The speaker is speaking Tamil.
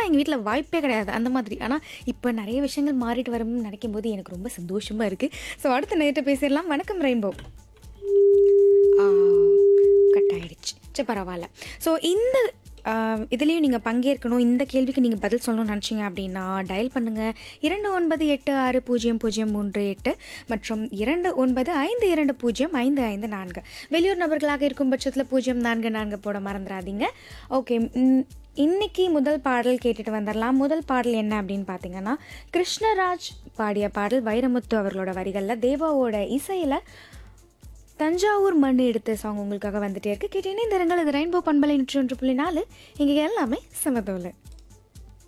எங்கள் வீட்டில் வாய்ப்பே கிடையாது அந்த மாதிரி ஆனால் இப்போ நிறைய விஷயங்கள் மாறிட்டு வரும்னு நினைக்கும் போது எனக்கு ரொம்ப சந்தோஷமாக இருக்குது ஸோ அடுத்த நேரத்தை பேசிடலாம் வணக்கம் ரெயின்போ கட் ஆயிடுச்சு சரி பரவாயில்ல ஸோ இந்த ஆஹ், இதுலேயும் நீங்கள் பங்கேற்கணும் இந்த கேள்விக்கு நீங்கள் பதில் சொல்லணும்னு நினச்சிங்க அப்படின்னா டயல் பண்ணுங்கள் இரண்டு ஒன்பது எட்டு ஆறு பூஜ்ஜியம் பூஜ்ஜியம் மூன்று எட்டு மற்றும் இரண்டு ஒன்பது ஐந்து இரண்டு பூஜ்ஜியம் ஐந்து ஐந்து நான்கு வெளியூர் நபர்களாக இருக்கும் பட்சத்தில் பூஜ்ஜியம் நான்கு நான்கு போட மறந்துடாதீங்க ஓகே ம், இன்னைக்கு முதல் பாடல் கேட்டுட்டு வந்துடலாம் முதல் பாடல் என்ன அப்படின்னு பார்த்தீங்கன்னா கிருஷ்ணராஜ் பாடிய பாடல் வைரமுத்து அவர்களோட வரிகளில் தேவாவோட இசையில் தஞ்சாவூர் மண் எடுத்த சாங் உங்களுக்காக வந்துட்டே இருக்கு கேட்டீங்கன்னா இந்த ரங்கள் இது ரெயின்போ பண்பலை நூற்றி ஒன்று புள்ளி நாலு இங்கே எல்லாமே சமதோலை